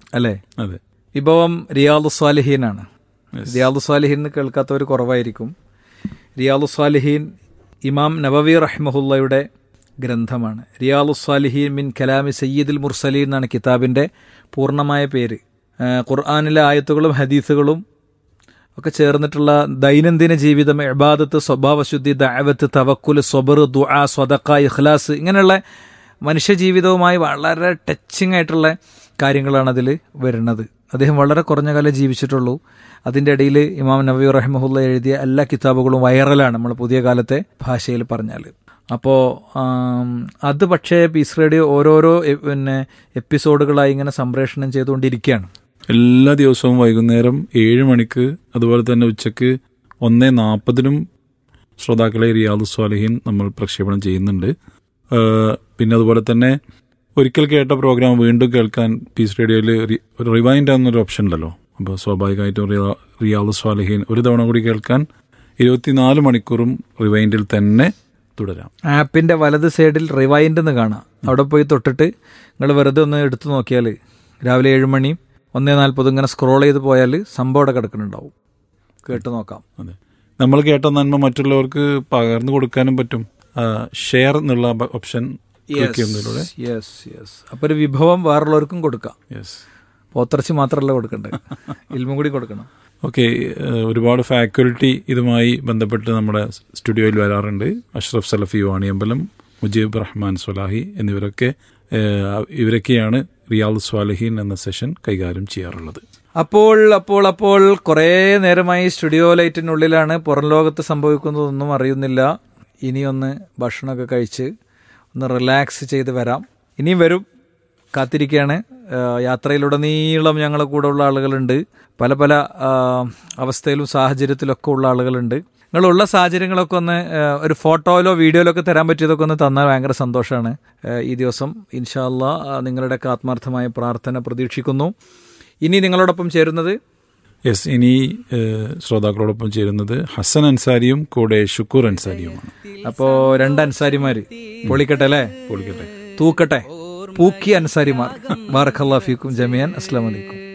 അല്ലേ അതെ വിഭവം റിയാദു സ്വാലിഹീനാണ് റിയാദു സ്വാലിഹീൻ എന്ന് കേൾക്കാത്തവർ കുറവായിരിക്കും റിയാദു സ്വാലിഹീൻ ഇമാം നബവി റഹ്മഹുല്ലയുടെ ഗ്രന്ഥമാണ് റിയാദു സ്വാലിഹീൻ മിൻ കലാമി സയ്യിദുൽ മുർസലീൻ എന്നാണ് കിതാബിൻ്റെ പൂർണ്ണമായ പേര് ആ, ഖുർആാനിലെ ആയത്തുകളും ഹദീസുകളും ഒക്കെ ചേർന്നിട്ടുള്ള ദൈനംദിന ജീവിതം ഇബാദത്ത് സ്വഭാവശുദ്ധി ദഅവത്ത് തവക്കുൽ സ്വബർ ദുആ സ്വതക്ക ഇഖ്ലാസ് ഇങ്ങനെയുള്ള മനുഷ്യജീവിതവുമായി വളരെ ടച്ചിങ് ആയിട്ടുള്ള കാര്യങ്ങളാണ് അതിൽ വരുന്നത് അദ്ദേഹം വളരെ കുറഞ്ഞ കാലം ജീവിച്ചിട്ടുള്ളൂ അതിൻ്റെ ഇടയിൽ ഇമാം നബി റഹ്മഹുല്ല എഴുതിയ എല്ലാ കിതാബുകളും വൈറലാണ് നമ്മൾ പുതിയ കാലത്തെ ഭാഷയിൽ പറഞ്ഞാൽ അപ്പോൾ അത് പക്ഷേ പീസ് റേഡിയോ ഓരോരോ എ- പിന്നെ എപ്പിസോഡുകളായി ഇങ്ങനെ സംപ്രേഷണം ചെയ്തുകൊണ്ടിരിക്കുകയാണ് എല്ലാ ദിവസവും വൈകുന്നേരം ഏഴ് മണിക്ക് അതുപോലെ തന്നെ ഉച്ചക്ക് ഒന്നേ നാൽപ്പതിനും ശ്രോതാക്കളെ റിയാദു സ്വാലിഹീൻ നമ്മൾ പ്രക്ഷേപണം ചെയ്യുന്നുണ്ട് ഏഹ് പിന്നെ അതുപോലെ തന്നെ ഒരിക്കൽ കേട്ട പ്രോഗ്രാം വീണ്ടും കേൾക്കാൻ പീസ് റേഡിയോയിൽ റിവൈൻഡ് എന്നൊരു ഓപ്ഷൻ ഉണ്ടല്ലോ അപ്പോൾ സ്വാഭാവികമായിട്ടും റിയാ- റിയാദു സ്വാലിഹീൻ ഒരു തവണ കൂടി കേൾക്കാൻ ഇരുപത്തിനാല് മണിക്കൂറും റിവൈൻഡിൽ തന്നെ തുടരാം ആപ്പിന്റെ വലത് സൈഡിൽ റിവൈൻഡ് എന്ന് കാണാം അവിടെ പോയി തൊട്ടിട്ട് നിങ്ങൾ വെറുതെ ഒന്ന് എടുത്തു നോക്കിയാൽ രാവിലെ ഏഴ് മണി ഒന്നേ നാൽപ്പത് ഇങ്ങനെ സ്ക്രോൾ ചെയ്ത് പോയാൽ സംഭവം അവിടെ കിടക്കുന്നുണ്ടാവും കേട്ട് നോക്കാം അതെ നമ്മൾ കേട്ട നന്മ മറ്റുള്ളവർക്ക് പകർന്നു കൊടുക്കാനും പറ്റും ഷെയർ എന്നുള്ള ഓപ്ഷൻ ക്ലിക്ക് ചെയ്യുന്നതിലൂടെ യെസ് യെസ് അപ്പൊ ഒരു വിഭവം വേറുള്ളവർക്കും കൊടുക്കാം യെസ് പോത്തിറച്ചി മാത്രമല്ല കൊടുക്കണ്ടേ ഇൽമും കൂടി കൊടുക്കണം ഓക്കെ ഒരുപാട് ഫാക്കൽറ്റി ഇതുമായി ബന്ധപ്പെട്ട് നമ്മുടെ സ്റ്റുഡിയോയിൽ വരാറുണ്ട് അഷ്റഫ് സലഫി വാണിയമ്പലം മുജീബ് റഹ്മാൻ സ്വലാഹി എന്നിവരൊക്കെ ഏഹ്, ഇവരൊക്കെയാണ് റിയാദ് സ്വാലഹീൻ എന്ന സെഷൻ കൈകാര്യം ചെയ്യാറുള്ളത് അപ്പോൾ അപ്പോൾ അപ്പോൾ കുറേ നേരമായി സ്റ്റുഡിയോ ലൈറ്റിനുള്ളിലാണ് പുറം ലോകത്ത് സംഭവിക്കുന്നതൊന്നും അറിയുന്നില്ല ഇനിയൊന്ന് ഭക്ഷണമൊക്കെ കഴിച്ച് ഒന്ന് റിലാക്സ് ചെയ്ത് വരാം ഇനിയും വരും കാത്തിരിക്കുകയാണ് ആ, യാത്രയിലുടനീളം ഞങ്ങളെ കൂടെ ഉള്ള ആളുകളുണ്ട് പല പല ആ, അവസ്ഥയിലും സാഹചര്യത്തിലൊക്കെ ഉള്ള ആളുകളുണ്ട് നിങ്ങളുള്ള സാഹചര്യങ്ങളൊക്കെ ഒന്ന് ആ, ഒരു ഫോട്ടോയിലോ വീഡിയോയിലോ ഒക്കെ തരാൻ പറ്റിയതൊക്കെ ഒന്ന് തന്നാൽ ഭയങ്കര സന്തോഷമാണ് ആ, ഈ ദിവസം ഇൻഷാല്ല നിങ്ങളുടെയൊക്കെ ആത്മാർത്ഥമായ പ്രാർത്ഥന പ്രതീക്ഷിക്കുന്നു ഇനി നിങ്ങളോടൊപ്പം ചേരുന്നത് യെസ് ഇനി ഏഹ്, ശ്രോതാക്കളോടൊപ്പം ചേരുന്നത് ഹസൻ അൻസാരിയും കൂടെ ഷുക്കൂർ അൻസാരിയുമാണ് അപ്പോ രണ്ട് അൻസാരിമാര് പൊളിക്കട്ടെ അല്ലേ പൊളിക്കട്ടെ തൂക്കട്ടെ പൂക്കി അൻസാരിമാർ ബാറക്കല്ലാ ഫീക്കും ജമിയാൻ അസ്ലാം വലൈക്കും